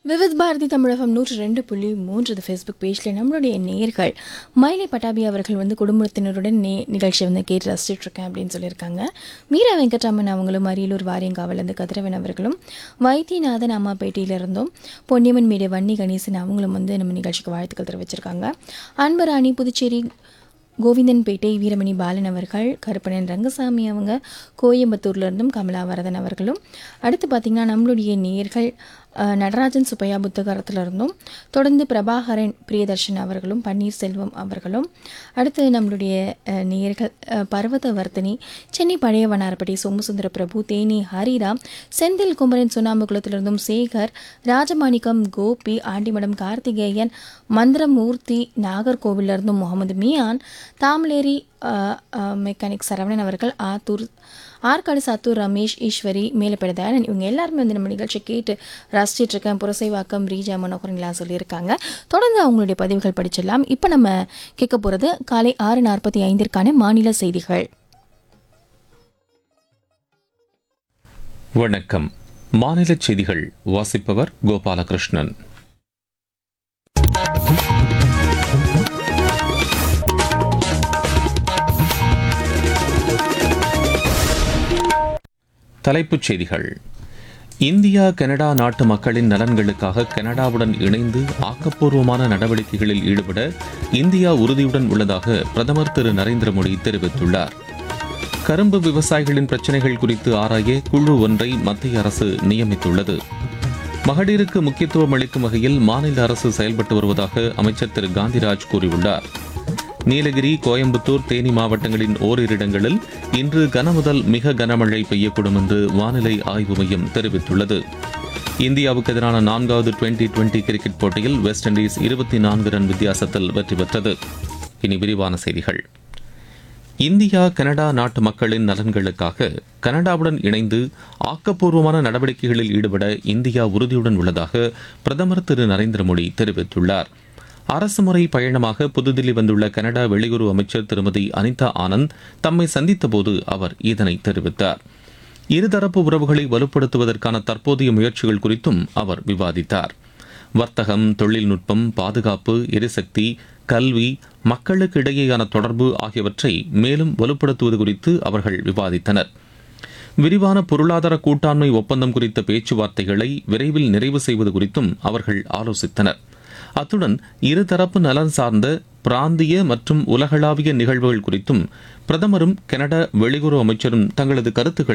விவித் பாரதி தமிழகம் நூற்று ரெண்டு புள்ளி மூன்று ஃபேஸ்புக் பேஜில் நம்மளுடைய நேர்கள் மயிலை பட்டாபி அவர்கள் வந்து குடும்பத்தினருடன் நே நிகழ்ச்சியை வந்து கேட்டு ரசிச்சுட்டு இருக்கேன் அப்படின்னு சொல்லியிருக்காங்க மீரா வெங்கட்ராமன் அவங்களும் அரியலூர் வாரியங்காவிலேருந்து கதிரவன் அவர்களும் வைத்தியநாதன் அம்மாப்பேட்டையிலிருந்தும் பொன்னியம்மன் மீடிய வன்னி கணேசன் அவங்களும் வந்து நம்ம நிகழ்ச்சிக்கு வாழ்த்துக்கள் தெரிவிச்சிருக்காங்க அன்பராணி புதுச்சேரி கோவிந்தன்பேட்டை வீரமணி பாலன் அவர்கள் கருப்பணன் ரங்கசாமி அவங்க கோயம்புத்தூர்ல இருந்தும் கமலாவரதன் அவர்களும் அடுத்து பார்த்திங்கன்னா நம்மளுடைய நேர்கள் அஹ், நடராஜன் சுப்பையா புத்தகரத்துல இருந்தும் தொடர்ந்து பிரபாகரன் பிரியதர்ஷன் அவர்களும் பன்னீர்செல்வம் அவர்களும் அடுத்து நம்மளுடைய அஹ், நேர்கள் அஹ், பர்வதவர்த்தினி சென்னை பழைய வண்ணாரப்பட்டி சோமசுந்தர பிரபு தேனி ஹரிராம் செந்தில் குமரன் சுண்ணாம்புக்குளத்திலிருந்தும் சேகர் ராஜமாணிக்கம் கோபி ஆண்டிமடம் கார்த்திகேயன் மந்திரமூர்த்தி நாகர்கோவில்ல இருந்தும் முகமது மியான் தாமலேரி அஹ், அஹ், மெக்கானிக் சரவணன் அவர்கள் ஆத்தூர் ஆற்காடு சாத்தூர் ரமேஷ் ஈஸ்வரி மேலப்பட தயானன் இவங்க எல்லாருமே வந்து நம்ம நிகழ்ச்சி கேட்டு ரசிச்சிட்டு இருக்கேன் புரசைவாக்கம் ரீஜா மனோகரன்லாம் சொல்லியிருக்காங்க தொடர்ந்து அவங்களுடைய பதிவுகள் படிச்சிடலாம் இப்போ நம்ம கேட்க போகிறது காலை ஆறு நாற்பத்தி ஐந்திற்கான மாநில செய்திகள் வணக்கம் மாநில செய்திகள் வாசிப்பவர் கோபாலகிருஷ்ணன் தலைப்புச் செய்திகள் இந்தியா கனடா நாட்டு மக்களின் நலன்களுக்காக கனடாவுடன் இணைந்து ஆக்கப்பூர்வமான நடவடிக்கைகளில் ஈடுபட இந்தியா உறுதியுடன் உள்ளதாக பிரதமர் திரு நரேந்திர மோடி தெரிவித்துள்ளார் கரும்பு விவசாயிகளின் பிரச்சினைகள் குறித்து ஆராய குழு ஒன்றை மத்திய அரசு நியமித்துள்ளது மகளிருக்கு முக்கியத்துவம் அளிக்கும் வகையில் மாநில அரசு செயல்பட்டு வருவதாக அமைச்சர் திரு காந்திராஜ் கூறியுள்ளார் நீலகிரி கோயம்புத்தூர் தேனி மாவட்டங்களின் ஓரிரு இடங்களில் இன்று கனமுதல் மிக கனமழை பெய்யக்கூடும் என்று வானிலை ஆய்வு மையம் தெரிவித்துள்ளது இந்தியாவுக்கு எதிரான நான்காவது டுவெண்டி டுவெண்டி கிரிக்கெட் போட்டியில் வெஸ்ட் இண்டீஸ் இருபத்தி நான்கு ரன் வித்தியாசத்தில் வெற்றி பெற்றது இனி விரிவான செய்திகள் இந்தியா கனடா நாட்டு மக்களின் நலன்களுக்காக கனடாவுடன் இணைந்து ஆக்கப்பூர்வமான நடவடிக்கைகளில் ஈடுபட இந்தியா உறுதியுடன் உள்ளதாக பிரதமர் திரு நரேந்திர மோடி தெரிவித்துள்ளார் அரசுமுறை பயணமாக புதுதில்லி வந்துள்ள கனடா வெளியுறவு அமைச்சர் திருமதி அனிதா ஆனந்த் தம்மை சந்தித்தபோது அவர் இதனை தெரிவித்தார் இருதரப்பு உறவுகளை வலுப்படுத்துவதற்கான தற்போதைய முயற்சிகள் குறித்தும் அவர் விவாதித்தார் வர்த்தகம் தொழில்நுட்பம் பாதுகாப்பு எரிசக்தி கல்வி மக்களுக்கு இடையேயான தொடர்பு ஆகியவற்றை மேலும் வலுப்படுத்துவது குறித்து அவர்கள் விவாதித்தனர் விரிவான பொருளாதார கூட்டாண்மை ஒப்பந்தம் குறித்த பேச்சுவார்த்தைகளை விரைவில் நிறைவு செய்வது குறித்தும் அவர்கள் ஆலோசித்தனர் அத்துடன் இருதரப்பு நலன் சார்ந்த பிராந்திய மற்றும் உலகளாவிய நிகழ்வுகள் குறித்தும் பிரதமரும் கனடா வெளியுறவு அமைச்சரும் தங்களது கருத்துக்களை